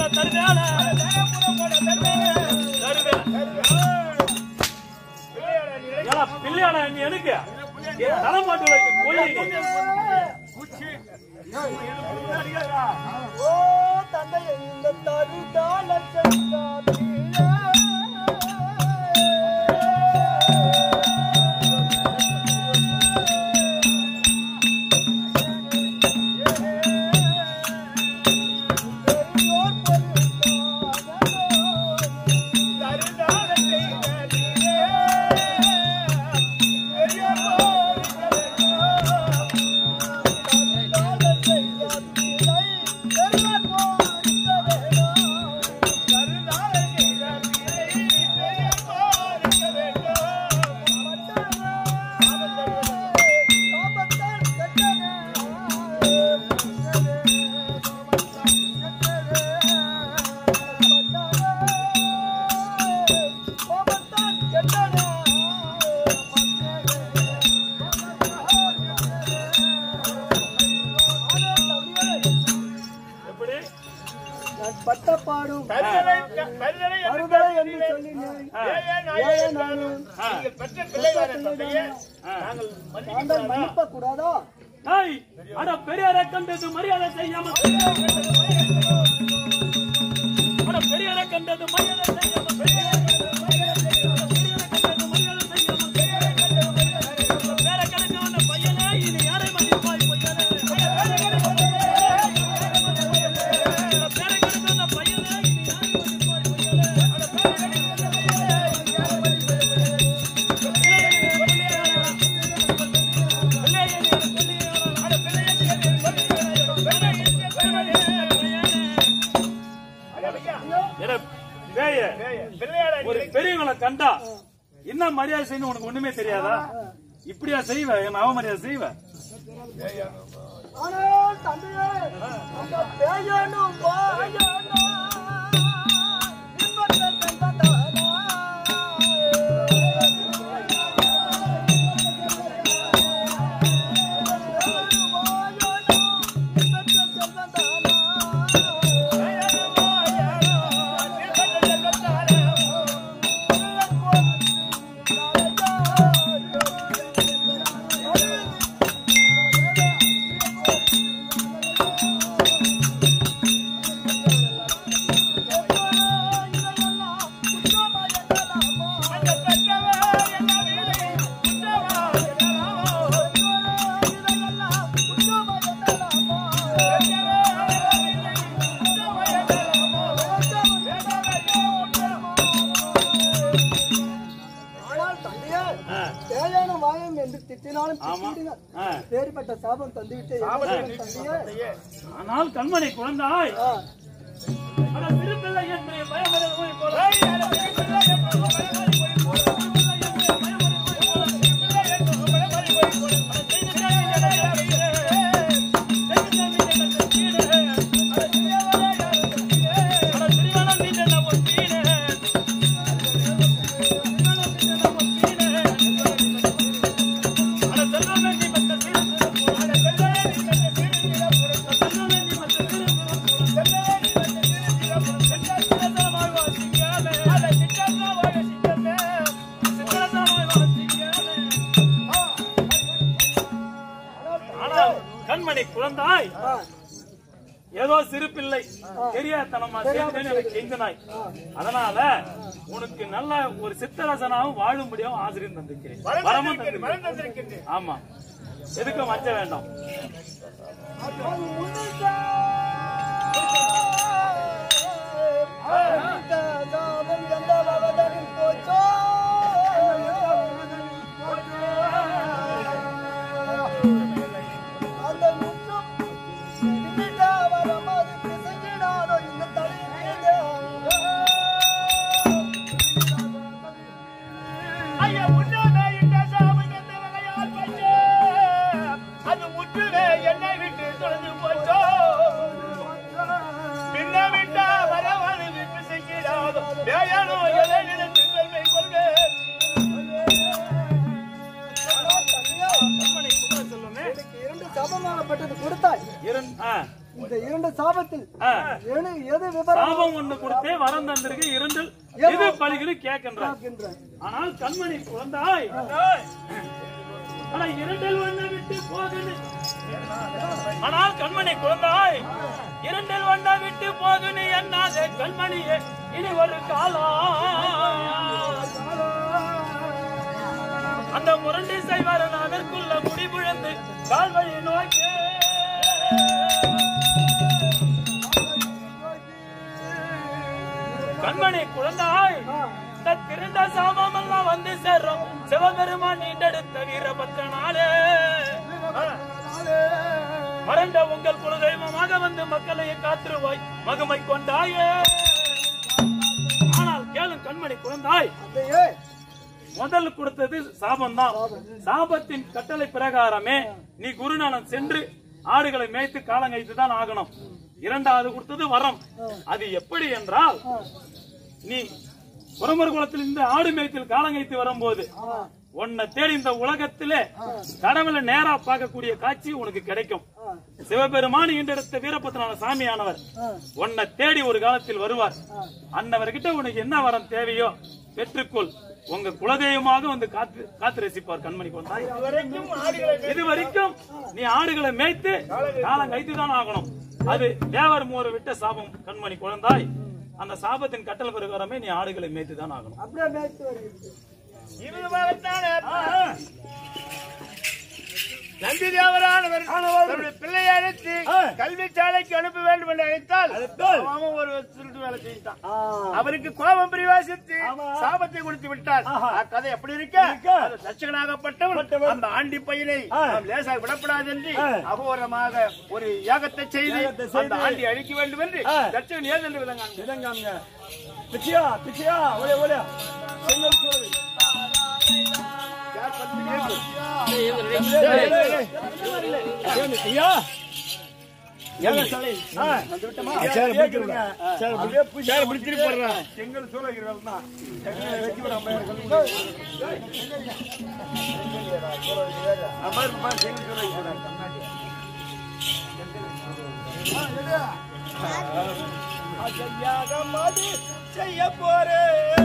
போட தருவேல ஏடா பிள்ளையாடா நீ எனக்கு என் தலை மாட்டு வைக்க கொல்லி ஓ தந்தை இந்த தருதால எப்படி பட்ட பாடும் அறுதலை என்று சொல்லினேன் ஏழை நானும் தாங்கள் மன்னிப்ப கூடாதா டேய், அட பெரியாரை கண்டது மரியாதை செய்யாம அட பெரியாரை கண்டது மரியாதை செய்யாம பெரியாரை கண்டது மரியாதை செய்யாம, பெரியாரை கண்டது மரியாதை செய்யாம, பேரை கணக்கு வந்த பையனே, இனி யாரை மதிப்பாய் பொய்யனே? பேரை கணக்கு வந்த பையனே, இனி யாரை மதிப்பாய் பொய்யனே? எட, பேய, ஒரு பெரியவங்களை கண்டா என்ன மரியாதை செய்யணும் உனக்கு ஒண்ணுமே தெரியாதா இப்படியா செய்வ என்ன அவமரியாதை செய்வ ஆனால் தந்தையே அந்த பேயனும் வாயனும் இன்பத்தை தந்ததானா? வாயனும் இன்பத்தை தந்ததானா? ஆனால் தந்தையே தேவையான வாயம் என்று திட்டினாலும் திட்டிடுங்க ஆ. வேறுபட்ட சாபம் தந்துவிட்டு தந்தையே ஆனால் கண்மணி குழந்தாய் ஆ, அட திருப்பிள்ளை என்று பயமறை போய் போல ஆனால் கண்மணி குழந்தாய் ஆ, ஏதோ சிறு பிள்ளை தெரியாதனமா சேர்ந்தேன்னு எனக்கு கெஞ்சினாய் அதனால உனக்கு நல்ல ஒரு சித்தரசனாகவும் வாழும்படியாகவும் ஆசிரியர் தந்திருக்கிறேன் வரமும் தந்திருக்கிறேன் ஆமா எதுக்கும் வஞ்ச வேண்டாம் அது முன்னிட்ட முன்னிட்ட சாபம் எந்த பவதனில் போச்சோ அந்த முற்றும் முன்னிட்ட வரம் அது பிசையினாலோ இந்த தலையிலே ஐயா முன்னோனே இந்த சாபம் எந்த வகையால் போச்சு? அது முற்றுவே என்னை விட்டு தொலைந்து போச்சோ பின்ன விட்டா வரவாது விட்டு செய்கிறாதோ வேயானோ எதை நினைத்து பெருமை கொள்வேன் ஆனால் தந்தையே, கண்மணி குமர செல்வமே எனக்கு இரண்டு சமமாகப்பட்டது கொடுத்தாய் இருந்- ஆ, இந்த இரண்டு சாபத்தில் ஆ, எது எது விவரம் சாபம் ஒண்ணு கொடுத்தே வரம் தந்திருக்கு இரண்டில் எது பலிகளை கேட்கின்றார் பார்க்கின்றேன் ஆனால் கண்மணி குழந்தாய் ஆனா இரண்டில் ஒண்ணு விட்டு போகுது ஆனால் கண்மணி குழந்தாய் இரண்டில் ஒண்ண விட்டு போகுது என்னாதே கண்மணியே இனி ஒரு காலம் அந்த முரண்டி செய்வார் அதற்குள்ள முடிவிழந்து கால்வழி நோக்கி கண்மணி குழந்தாய் இந்த திருந்த சாபம் எல்லாம் வந்து சேர்றோம் சிவபெருமான் நீண்டெடுத்த வீரபத்திரனாலே மறந்த உங்கள் குலதெய்வமாக வந்து மக்களை காத்திருவாய் மகிமை கொண்டாயே ஆனால் கேளும் கண்மணி குழந்தாய் அப்படியே முதல் கொடுத்தது சாபம் தான் சாபத்தின் கட்டளை பிரகாரமே நீ குருநானன் சென்று ஆடுகளை மேய்த்து காலங்கைத்து தான் ஆகணும் இரண்டாவது கொடுத்தது வரம் அது எப்படி என்றால் நீ புறமர் குலத்தில் இந்த ஆடு மேய்த்தில் காலங்கைத்து வரும்போது உன்னை தேடி இந்த உலகத்திலே கடவுளை நேரா பார்க்கக்கூடிய காட்சி உனக்கு கிடைக்கும் சிவபெருமான் ஈண்டெடுத்த வீரபத்திரான சாமியானவர் உன்னை தேடி ஒரு காலத்தில் வருவார் அன்னவர்கிட்ட உனக்கு என்ன வரம் தேவையோ பெற்றுக்கொள் உங்க குலதெய்வமாக வந்து காத்து காத்து ரசிப்பார் கண்மணி கொண்டாய் வரைக்கும் ஆடுகளை இது வரைக்கும் நீ ஆடுகளை மேய்த்து காலம் கைத்து தான் ஆகணும் அது தேவர் மூவர் விட்ட சாபம் கண்மணி குழந்தாய் அந்த சாபத்தின் கட்டளை பிரகாரமே நீ ஆடுகளை மேய்த்து தான் ஆகணும் அப்படியே மேய்த்து வருகிறது இவ்விதமாகத்தானே நந்தி தேவரானவர் தன்னுடைய பிள்ளையை அழைத்து கல்வி சாலைக்கு அனுப்ப வேண்டும் என்று அழைத்தால் அவன் ஒரு திருட்டு வேலை செய்தான் அவருக்கு கோபம் பிரிவாசித்து சாபத்தை கொடுத்து விட்டார் அக்கதை எப்படி இருக்க அது தட்சகனாகப்பட்டவன் அந்த ஆண்டி பையனை நாம் லேசாக விடப்படாது என்று அகோரமாக ஒரு யாகத்தை செய்து அந்த ஆண்டி அழிக்க வேண்டும் என்று தட்சகன் ஏதென்று விதங்காங்க பிச்சியா பிச்சியா ஒளி ஒளி செங்கல் சோறு செய்ய போறேன்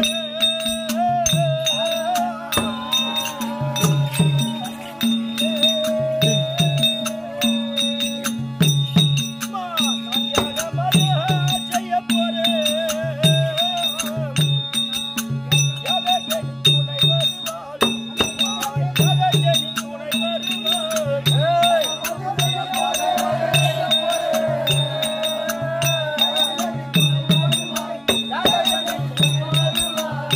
ஆ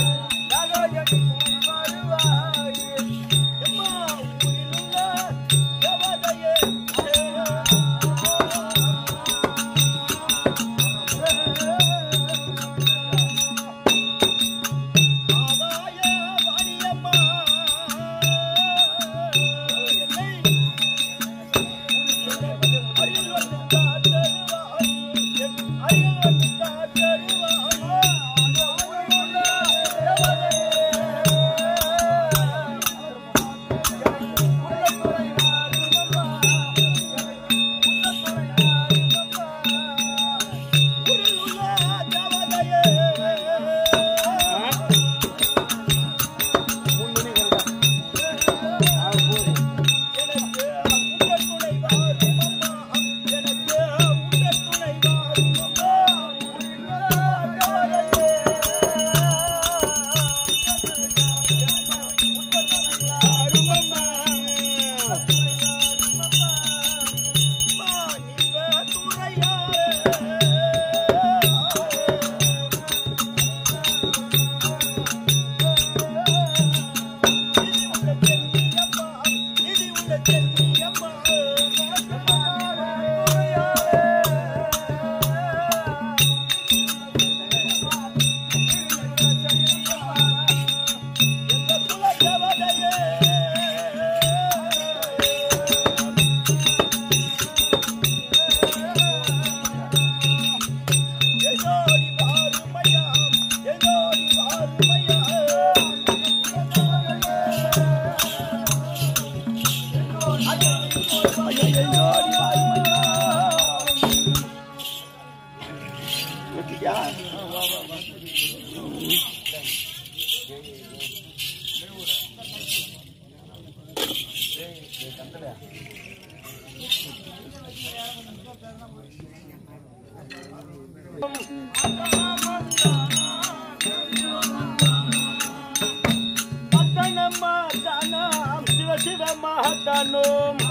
மத்தனம்மா தானம் சிவ சிவ மகத்தானோம்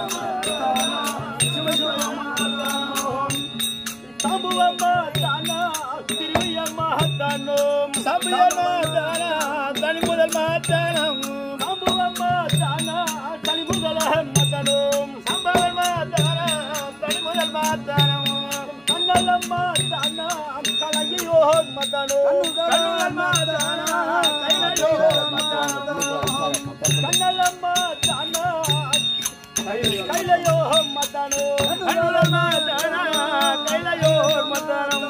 சம்புவம்மா தானா திருவியம்மா தானோம் சம்புவம்மா தானா தனி முதல் மாத்தானம் சம்புவம்மா தானா தனி முதல் மத்தனோம் சம்பவம்மா தானா தனி முதல் மாத்தானம் கண்ணலம்மா தானா கலையோ மத்தனோம் கண்ணலம்மா தானா கைலையோ மத்தனோம் கண்ணலம்மா தானா கைலையோ மத்தனோ கண்ணலம்மா தானா கைலையோ மத்தனம்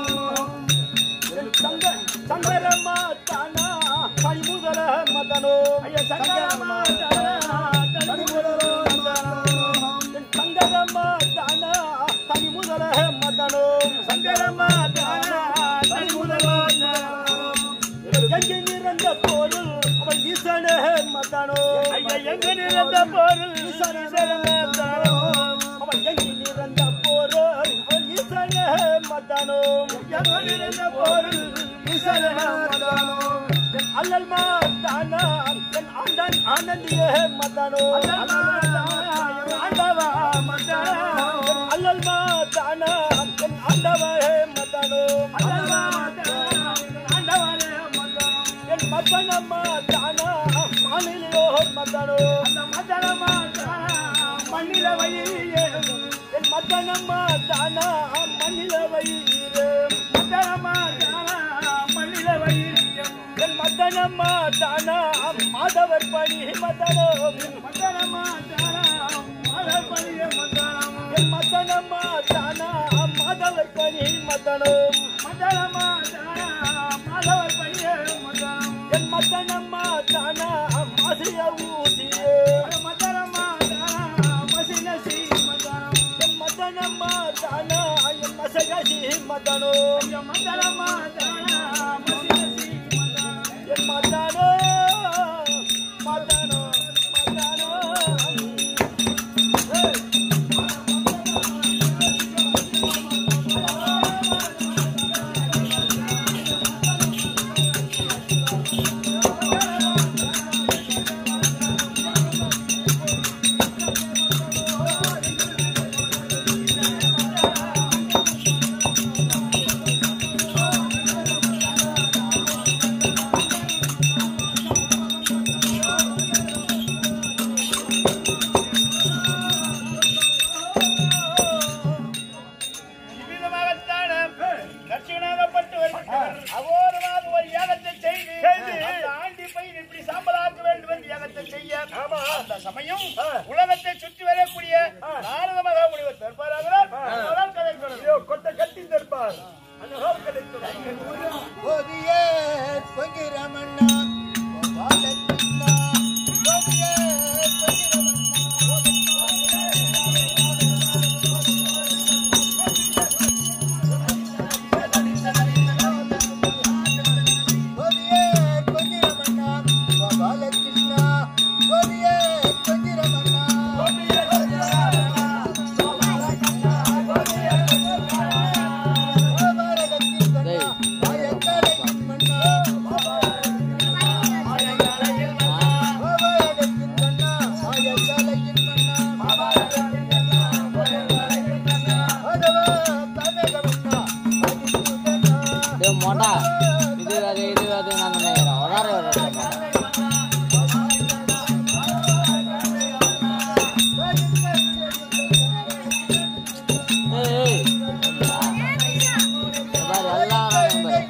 சங்க சங்கரம்மா தானா கழிமுதல மத்தனோ ஐயா சங்கரம்மா தானா கழிமுதல மத்தனோ சங்கரம்மா தானா கழிமுதல மத்தனோ சங்கரம்மா தானா கழிமுதல மத்தனோ எங்கு நிறந்த பொருள் அவன் ஈசன மத்தானோ ஐயா எங்கு நிறந்த பொருள் ஈசன மத்தானோ அவன் எங்கு நிறந்த பொருள் அவன் ஈசன மத்தானோ எங்கு நிறந்த பொருள் ஈசன மத்தானோ அல்லல் மாத்தானா என் ஆண்டன் ஆனந்திய மத்தானோ ஆண்டவா மத்தானா அல்லல் மாத்தானா என் ஆண்டவரே மத்தானோ அல்லல் மாத்தானா ஆண்டவரே மத்தானோ என் மத்தனம்மா தானா மாநிலோ மத்தனோ அந்த மத்தனம்மா தானா மண்ணில வயிறு என் மத்தனம்மா தானா மண்ணில வயிறு மத்தனம்மா தானா மண்ணில வயிறு என் மத்தனம்மா தானா மாதவர் பணி மத்தனோ மத்தனம்மா தானா மாதவர் பணி மத்தனம் என் மத்தனம்மா தானா மாதவர் பணி மத்தனோ மத்தனம்மா தானா மாதவர் பணி மத்தனம் என் மத்தனம்மா தானா மாசிய ஊசியே மத்தனம்மா தானா மசின சி மத்தனம் என் மத்தனம்மா தானா என் மசகசி மத்தனோ என் மத்தனம்மா தானா மசின சி மத்தனம் என் மத்தனோ மத்தனோ மத்தனோ Hey! இவ்விதமாகத்தான தட்சிணாகப்பட்டு வருகிறார். அகோரமாக ஒரு யாகத்தை செய்து அந்த ஆண்டி பையன் இப்படி சாம்பலாக்க வேண்டும் என்று யாகத்தை செய்ய அந்த சமயம் உலகத்தை சுற்றி வரக்கூடிய நாரத மகா முனிவர் தர்பாராகிறார் அவரால் கதை தொடரும். கொட்ட கட்டி தர்பார் அந்த ஹோல் கதை தொடரும். கொதியே பொங்கிரமண்ணா கோபாலகிருஷ்ணா கொதியே கொதியே பொங்கிரமண்ணா கோபாலகிருஷ்ணா கொதியே பொங்கிரமண்ணா கோபாலகிருஷ்ணா ஆயக்கரையின் மண்ணா கோபாலகிருஷ்ணா ஆயக்கரையின் மண்ணா அதவா கனகமண்ணா அதிசுதனா இது மொட்டா இது அது இது அது நான் நினைக்கிறேன் உதார எல்லாம் நம்பர்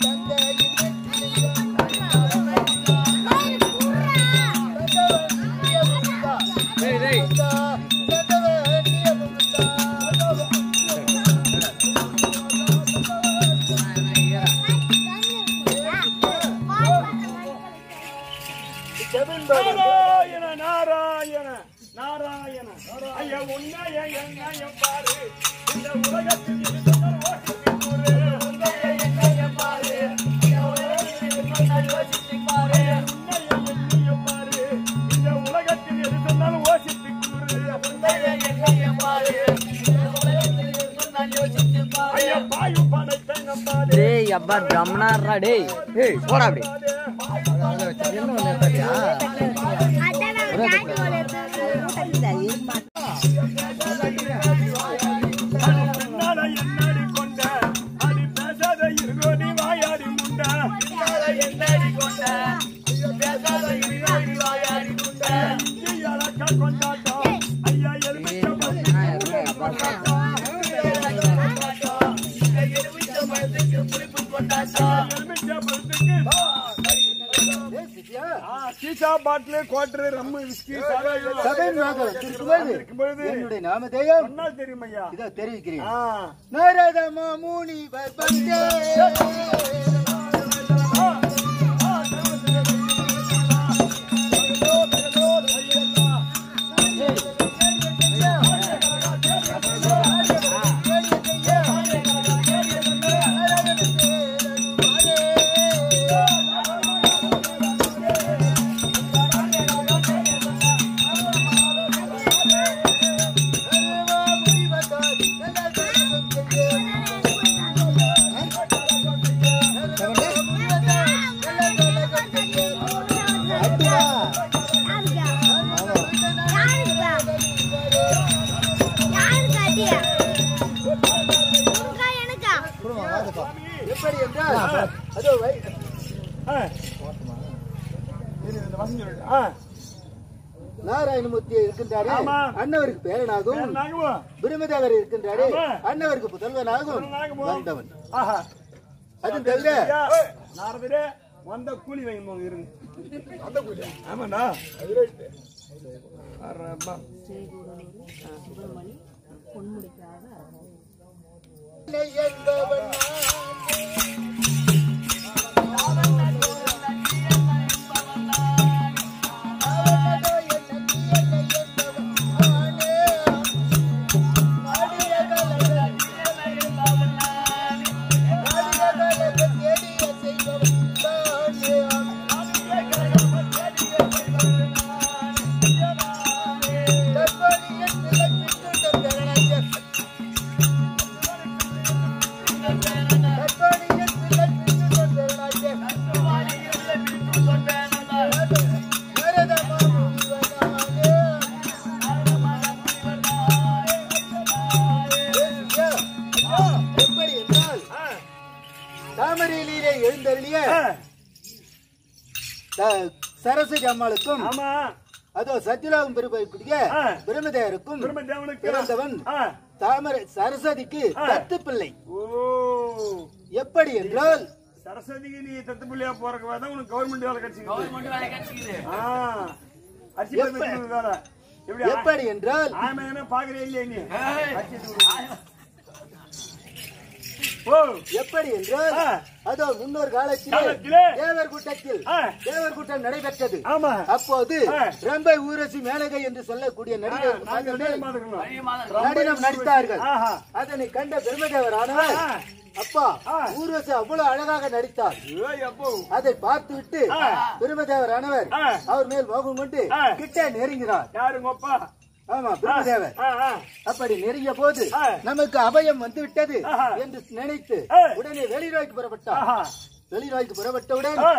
நாராயண நாராயண நாராயண ஐயா உன்னைய எண்ணயம் பாரு இந்த உலகத்தில் இருந்தவர் ஓட்டி கூறு. உன்னைய எண்ணயம் டேய் அப்பா பிரம்மனாரா டேய் ஏய் போடா அப்படி பின்னால என்னடி கொண்ட அடி பேசாத இருங்கோ நீ வாயாடி முண்டா ஐயா கொண்டாட்டம் ஐயா எலுமிச்சை எலுமிச்சை பழத்துக்கு ஆ, சீசா பாட்டிலு குவார்டர் ரம்மு விஸ்கி சாராயம் சபை நாகரம் திருக்கும்போது இருக்கும்பொழுது என்னுடைய நாமதேயம் சொன்னால் தெரியும் ஐயா இதோ தெரிவிக்கிறேன் ஆ நாரத மாமுனி வந்தே எப்படி என்றால் அதோ வை- ஆ. இரு, இந்த வசனம் சொல்லிட்டு. ஆ. நாராயணமூர்த்தி இருக்கின்றாரே ஆமா. அண்ணவருக்கு பேரனாகும் நாகமோ? பிரம்மதேவர் இருக்கின்றாரே ஆமா. அண்ணவருக்கு புதல்வனாகும் நாகமோ? வந்தவன் ஆஹா. அது தவிர ஐயா, நாரதரே, வந்த கூலி வாங்கி போங்க இருங்க வந்த கூலி ஆமாண்ணா அது ரைட்டு அரம்மா. எப்படி என்றால் தாமரையிலே எழுந்தருளிய ஆ. த- சரஸ்வதி அம்மாளுக்கும் ஆமா அதோ சத்யலோகம் பெருமைக்குரிய ஆ. பிரம்மதேவருக்கும் பிரம்மதேவனுக்கு பிறந்தவன் ஆ. தாமரை சரஸ்வதிக்கு ஆ. தத்து பிள்ளை ஓ எப்படி என்றால் சரஸ்வதிக்கு நீ தத்து பிள்ளையா போறக்கு வேணா உனக்கு கவர்மெண்ட் வேலை கிடைச்சிருக்கு ஆ. அரிசி எப்ப- பருப்பு வேலை எப்படி எப்படி என்றால் ஆமையான பாக்குறே இல்லையா நீ அரிசி எடுத்து ஓ எப்படி என்றால் ஆ. அதோ முன்னொரு காலத்திலே காலத்திலே தேவர் கூட்டத்தில் ஆ. தேவர் கூட்டம் நடைபெற்றது ஆமா அப்போது ஆ. ரம்பை ஊரசி மேனகை என்று சொல்லக்கூடிய நடிகர் நாங்கள் மகன்கள் மாதங்களும் நடனம் நடித்தார்கள் ஆஹா அதனை கண்ட பிரம்மதேவர் ஆனவர் ஆ. அப்பா ஆ. ஊர்வசி அவ்வளவு அழகாக நடித்தார் ஏய் அப்போ அதை பார்த்துவிட்டு ஆ. பிரம்மதேவர் ஆனவர் ஆ. அவர் மேல் மோகம் கொண்டு ஆ. கிட்ட நெருங்கினார் யாருங்க அப்பா ஆமா பிரம்மதேவர் ஆ, ஆ. அப்படி நெருங்கிய போது ஆ. நமக்கு அபயம் வந்து விட்டது ஆஹா. என்று நினைத்து ஆ. உடனே வெளிநோய்க்கு புறப்பட்டார் ஆஹா. வெளிநோய்க்கு புறப்பட்டவுடன் ஆ.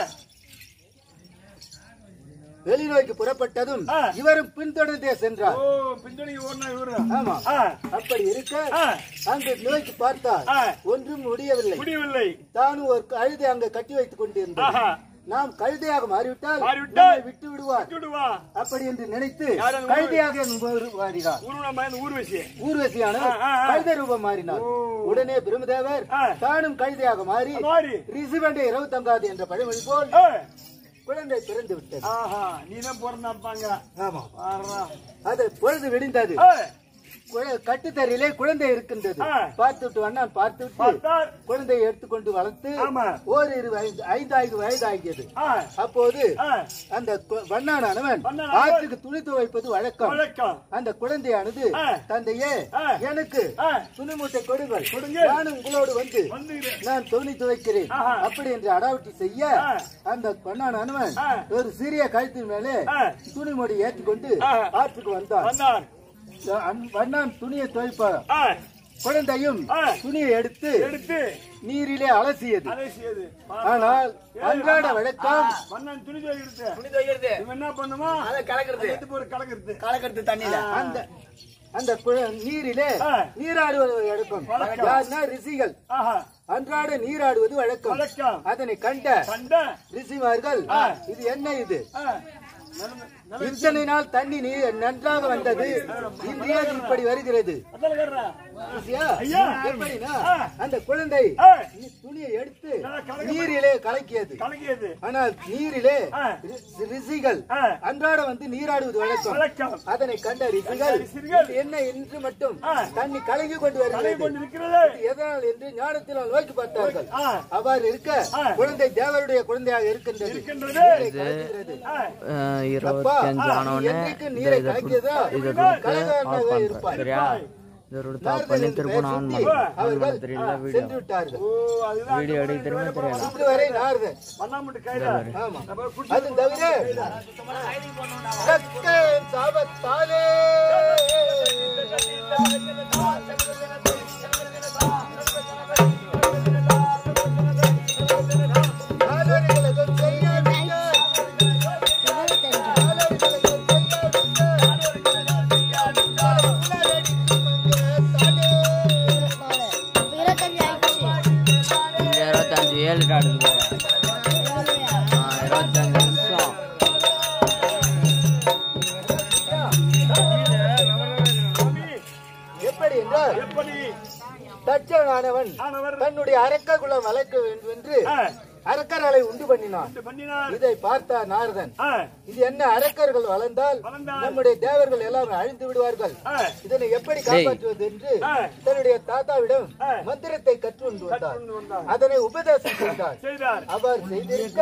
வெளிநோய்க்கு புறப்பட்டதும் ஆ. இவரும் பின்தொடர்ந்தே சென்றார் ஓ பின்னணி ஓடுனா இவரு ஆமா ஆ. அப்படி இருக்க ஆ. அங்கு நோய்க்கு பார்த்தார் ஆ. ஒன்றும் முடியவில்லை முடியவில்லை தானும் ஒரு கழுதை அங்க கட்டி வைத்துக் கொண்டிருந்தார் ஆஹா. நாம் கழுதையாக மாறிவிட்டால் மாறிவிட்டால் நம்மை விட்டு விடுவார் விட்டுடுவா அப்படி என்று நினைத்து யார் அந்த கழுதையாக மாறினார் ஊருவன மயன் ஊர்வசி ஊர்வசியான ஆ, ஆ, ஆ. கழுதை ரூபம் மாறினார் ஓ. உடனே பிரம்மதேவர் ஆ. தானும் கழுதையாக மாறி மாறி ரிசிவண்டை இரவு தங்காது என்ற பழமொழி போல் ஏ. குழந்தை பிறந்து விட்டது ஆஹா நீதான் பிறந்தாப்பாங்க ஆமா பாருடா. அது பொழுது விடிந்தது ஏ. குழ- கட்டுத்தரையிலே குழந்தை இருக்கின்றது ஆ. பார்த்துட்டு அண்ணான் பார்த்துட்டு பார்த்தார் குழந்தையை எடுத்துக்கொண்டு வளர்த்து ஆமா. ஓரிரு வயது ஐந்து வயது ஆகியது ஆ. அப்போது ஆ. அந்த கு- வண்ணானவன் வண்ணானவன் ஆற்றுக்கு துணி துவைப்பது வழக்கம் வணக்கம் அந்த குழந்தையானது ஆ. தந்தையே ஆ. எனக்கு ஆ. துணி மூட்டை கொடுங்கள் கொடுங்க. நானும் உங்களோடு வந்து வந்துகிறேன் நான் துணி துவைக்கிறேன் ஆஹா. அப்படி என்று அடாவட்டி செய்ய ஆ. அந்த பண்ணானவன் ஆ. ஒரு சிறிய கழுத்தின் மேலே ஆ. துணிமொழி ஏற்றிக்கொண்டு ஆ. ஆற்றுக்கு வந்தான் வந்தார் அந்- வண்ணான் துணியை துவைப்பார் ஆ. குழந்தையும் ஆ. துணியை எடுத்து எடுத்து நீரிலே அலசியது அலசியது ஆனால் அன்றாட வழக்கம் மன்னன் துணி துவைக்கிறது துணி துவைக்கிறது இவன் என்ன பண்ணுமா அதை கலக்கிறது எடுத்து போய் கலக்கிறது கலக்கிறது தண்ணியில அந்த அந்த குழ- நீரிலே ஆ. நீராடுவது வழக்கம் வழக்கம். யாருன்னா ரிஷிகள் ஆஹா அன்றாட நீராடுவது வழக்கம் வழக்கம். அதனை கண்ட கண்ட ரிஷிமார்கள் இது என்ன இது ஆ, நல்ல- நல்ல இத்தனை நாள் தண்ணி நீர் நன்றாக வந்தது இந்தியா இப்படி வருகிறது அதால கேடுறா. ரிஷியா? ஐயா. எப்படின்னா ஆ. அந்த குழந்தை ஆ, நீ துணியை எடுத்து நல்லா கலக்க- நீரிலே கலக்கியது கலக்கியது ஆனால் நீரிலே ஆ. ரி- ரிஷிகள் ஆ. அன்றாட வந்து நீராடுவது வழக்கம் வழக்கம் அதனை கண்ட ரிஷிகள் ரிஷிகள். இது என்ன என்று மட்டும் ஆ. தண்ணி கலங்கி கொண்டு கலங்கி வருகிறது கொண்டிருக்கிறது இது எதனால் என்று ஞானத்தினால் நோக்கி பார்த்தார்கள் ஆ. அவ்வாறு இருக்க ஆ. குழந்தை தேவருடைய குழந்தையாக இருக்கின்றது இருக்கின்றது. நீரை கலக்குகிறது. ஆ, இருபத்தஞ்சு அப்பா, ஆனவுடனே என்றைக்கு இதை நீரை இதை கலக்கியதா இதை கொடுத்து கலகாரனாக ஆஃப் பண்றேன் இருப்பார். சரியா இதை கொடுத்து ஆஃப் நாரதன் பண்ணி என்று திரும்ப பெயர் ஆன் சுத்தி பண்ண ஆன் அவர்கள் பண்ண தெரியல வீடியோ சென்று விட்டார்கள் ஓ, அதுதான் வீடியோ எடுக்க தெரியுமா தெரியாது இன்று வரை நாரதன் பண்ணாமட்டு கையில ஆமா நம்ம குடிச்சு அது தவிர கக்கன் சாபத்தாலே ஆலோரிகளுக்கு செய்யாவிட்டார். ஆலோரிகளுக்கு செய்யாவிட்டார். உலகடிக்கும் மங்கத்தாலே. இந்த இருபத்தஞ்சு ஏழு ஆடுது ஆ இருபத்தஞ்சு நிமிஷம் எப்படி என்றால் எப்படி தச்சனானவன் ஆனவர் தன்னுடைய அரக்க குலம் வளர்க்க வேண்டும் என்று ஆ, அரக்கர்களை உண்டு பண்ணினான் இது பண்ணினார் இதை பார்த்த நாரதன் ஆ, இது என்ன அரக்கர்கள் வளர்ந்தால் வளர்ந்தால் நம்முடைய தேவர்கள் எல்லாம் அழிந்து விடுவார்கள் ஆ, இதனை எப்படி காப்பாற்றுவது என்று ஆ. தன்னுடைய தாத்தாவிடம் ஆ. மந்திரத்தை கற்றுண்டு வந்தார் கொண்டு வந்தார். அதனை உபதேசம் செய்தார் செய்தார் அவர் செய்திருக்க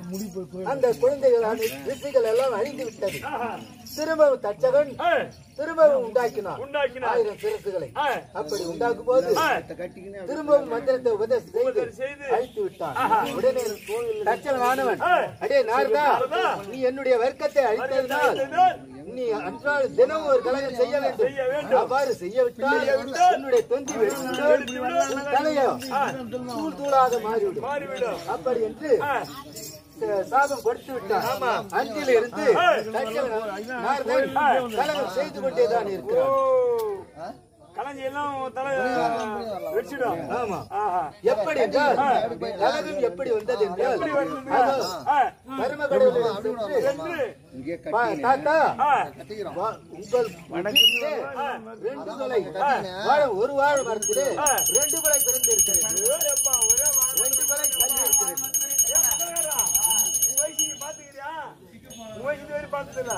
அந்த குழந்தைகள் அந்த ரிஷிகள் எல்லாம் அழிந்து விட்டது ஆஹா, திரும்பவும் தச்சகன் ஆ, திரும்பவும் உண்டாக்கினார் உண்டாக்கினார் ஆயிரம் சிறசுகளை ஆ, அப்படி உண்டாக்கும் போது ஆ, திரும்பவும் மந்திரத்தை உபதேசம் செய்து செய்து அழித்து விட்டான் உடனே தச்சகனானவன் ஆ. அடே நாரதா நாரதா. நீ என்னுடைய வர்க்கத்தை அழித்ததினால் செய்தார். நீ அன்றாட தினம் ஒரு கலகம் செய்ய வேண்டும் செய்ய வேண்டும். அவ்வாறு செய்யவிட்டால் என்னுடைய தொந்தி வெடித்து உன் தலையோ தூள் தூளாக மாறிவிடும் மாறிவிடும் அப்படி என்று ஆ, ச- சாபம் கொடுத்து விட்டார் அன்றில் இருந்து தச்சகன் நாரதன் கலகம் செய்து கொண்டேதான் ஓ இருக்கிறான் கலஞ்சி எல்லாம் தலை வச்சிடும் ஆமா ஆஹா எப்படி என்றால் கலகம் எப்படி வந்தது என்றால் அதோ ஆ, மர்ம கடவுளிடம் சென்று சென்று பா- தாத்தா ஆ, வா- உங்கள் வீட்டிலே ரெண்டு கொலை வாழை ஒரு வாழை மரத்திலே ரெண்டு கொலை பிறந்து இருக்கிறது ஏப்பா, ஒரே வா- ரெண்டு கொலை கல்வி இருக்கிறது ஏ, பரவாயில்ல. உன் வயசு நீ பாத்துக்கிறியா? உன் வயசு இது வரைக்கும் பார்த்ததில்ல.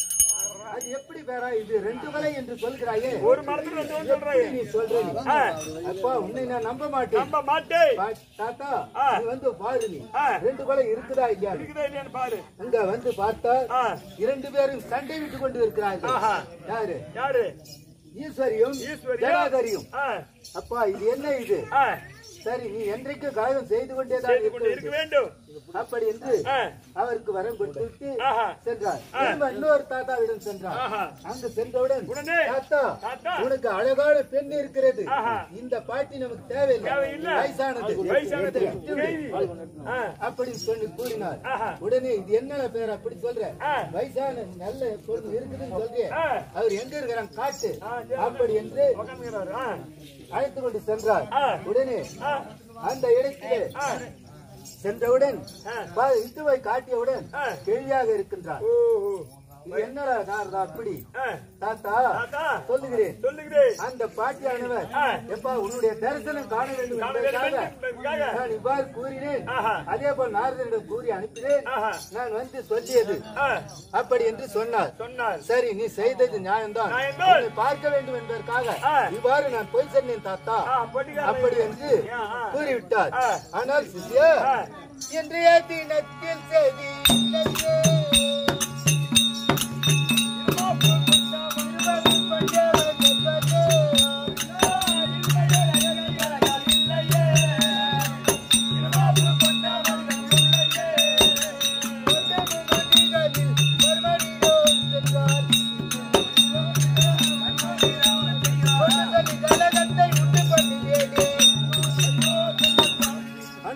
அது எப்படி பேரா இது ரெண்டு கொலை என்று சொல்கிறாயே ஒரு மரத்துல ரெண்டு வந்து சொல்றாங்க நீ சொல்ற நீ ஆ, அப்பா உன்னை நான் நம்ப மாட்டேன் நம்ப மாட்டேன் பா- தாத்தா ஆ. நீ வந்து பாரு நீ ஆ. ரெண்டு கொலை இருக்குதா இல்லையா இருக்குதா இல்லையான்னு பாரு அங்க வந்து பார்த்தா ஆ, இரண்டு பேரும் சண்டை விட்டு கொண்டு இருக்கிறார்கள் ஆஹா. யாரு யாரு ஈஸ்வரியும் ஈஸ்வரியா? ஜனாதரியும் ஆ, அப்பா இது என்ன இது ஆ, சரி நீ என்றைக்கு கழகம் செய்து கொண்டேதான் செய்து கொண்டு இருக்க இருக்க வேண்டும். வேண்டும் அப்படி என்று ஆ, அவருக்கு வரம் கொடுத்து விட்டு ஆஹா. சென்றார் திரும்ப இன்னொரு தாத்தாவிடம் சென்றார் ஆஹா. அங்கு சென்றவுடன் உடனே, தாத்தா தாத்தா. உனக்கு அழகான பெண் இருக்கிறது ஆஹா. இந்த பாட்டி நமக்கு தேவையில்லை தேவையில்லை. வயசானது வயசானது. இதை விட்டு விடு. ஆ, அப்படி சொல்லி கூறினார் ஆஹா. உடனே இது என்ன பேர் அப்படி சொல்ற ஆ. வயசான நல்ல பொண்ணு இருக்குதுன்னு சொல்றியே ஆ. அவர் எங்க இருக்கிறான் காட்டு ஆ, சரி. அப்படி என்று உக்காந்துக்கிறாரு. ஆ, அழைத்து கொண்டு சென்றார் ஆ. உடனே ஆ, அந்த இடத்திலே ஆ, சென்றவுடன் ஆ. பா- இட்டுவை காட்டியவுடன் ஆ. கேள்வியாக இருக்கின்றார் ஓ, ஓ. இது என்னடா நாரதா அப்படி ஆ, தாத்தா தாத்தா, சொல்லுகிறேன் சொல்லுகிறேன் அந்த பாட்டியானவர் ஆ. எப்பா உன்னுடைய தரிசனம் காண வேண்டும் காண வேண்டும் என்பதற்காக என்பதற்காக. நான் இவ்வாறு கூறினேன் ஆஹா. அதே போல் நாரதனிடம் கூறி அனுப்பினேன் ஆஹா. நான் வந்து சொல்லியது ஆ, அப்படி என்று சொன்னார் சொன்னார் சரி நீ செய்தது நியாயம்தான் நியாயம்தான். உன்னை பார்க்க வேண்டும் என்பதற்காக ஆ. இவ்வாறு நான் போய் சொன்னேன் தாத்தா ஆ, பொட்டிக்காரன் அப்படி என்று ஆ, ஆ. கூறிவிட்டார் ஆ. ஆனால் சிஷ்யா ஆ. இன்றைய தினத்தில் சரி இல்லையே. கலகத்தை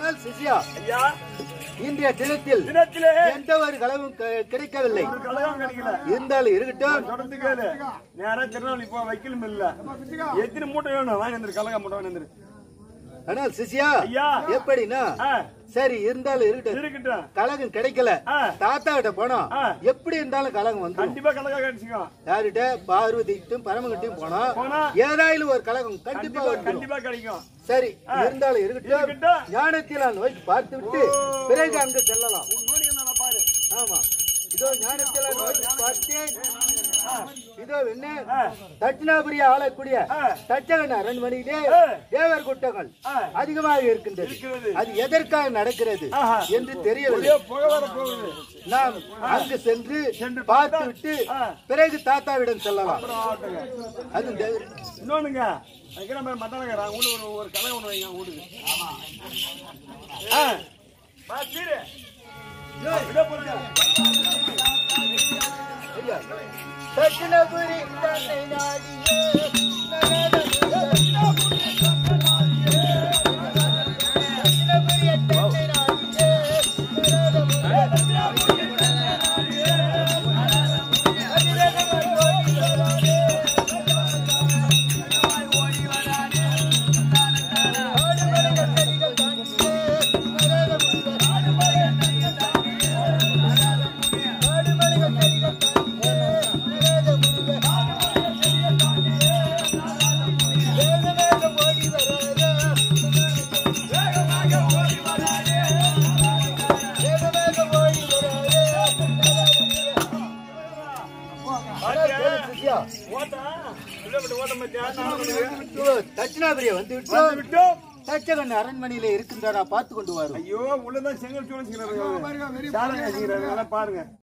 ஆனால் சிஷ்யா ஐயா இன்றைய தினத்தில் தினத்திலே எந்த ஒரு களவும் க- கிடைக்கவில்லை ஒரு கலகம் கிடைக்கல இருந்தாலும் இருக்கட்டும் தொடர்ந்து கேளு நேரா திருநெல்வேலி போ வைக்கலும் இல்ல எத்தனை மூட்டை வேணும் வாங்கி வந்துரு கலகா மூட்டை வாங்கி வந்துரு ஆனால் சிஷ்யா ஐயா. எப்படின்னா ஆ, சரி இருந்தாலும் இருக்கட்டும் இருக்கட்டும் கலகம் கிடைக்கல ஆ. தாத்தா கிட்ட போனோம் ஆ. எப்படி இருந்தாலும் கலகம் வந்து கண்டிப்பா கலகா கிடைச்சிக்கும் யார்கிட்ட பார்வதிட்டும் பரமகிட்டும் போனோம் போனா? ஏதாயிலும் ஒரு கலகம் கண்டிப்பா கண்டிப்பா வந்துடும் கண்டிப்பா கிடைக்கும் சரி இருந்தாலும் இருக்கட்டும் இருக்கட்டும். ஞானத்தில் நான் நோக்கி பார்த்து விட்டு பிறகு அங்கு செல்லலாம் நோடி என்னடா பாரு ஆமா இதோ ஞானத்தில் நான் நோக்கி பார்த்தேன் இதோ என்ன தட்சிணாபுரிய ஆளக்கூடிய தச்சகன் அரண்மனையிலே தேவர் கூட்டங்கள் அதிகமாக இருக்கின்றது இருக்கிறது. அது எதற்காக நடக்கிறது ஆஹா. என்று தெரியவில்லை ஒரே புகை வர போகுது நாம் அங்கு சென்று சென்று பார்த்து விட்டு ஆ. பிறகு தாத்தாவிடம் செல்லலாம் அப்புறம் ஆகட்டுங்க. அது தேவர் இன்னொன்னுங்க வைக்கிற மாதிரி மத்தானங்க அவங்க கூட ஒரு ஒரு கலை ஒண்ணு வைங்க அவங்க வீட்டுக்கு ஆ. வா, சீரு. யோ, இதோ போடுங்க. தட்சிணபுரி தன்னை நாடியே சிஷ்யா, ஓட்டா. உள்ள விட்டு ஓட்ட மாட்டியா? நான் வந்து இதோ தட்சிணாபுரிய வந்து வந்து விட்டோம் விட்டோம். தச்சகன் அரண்மனையில இருக்கின்றாரா பார்த்து கொண்டு வரும் ஐயோ உள்ளதான் செங்கல் சூழல் செய்யறாங்க சாலை செய்யறாங்க பாருங்க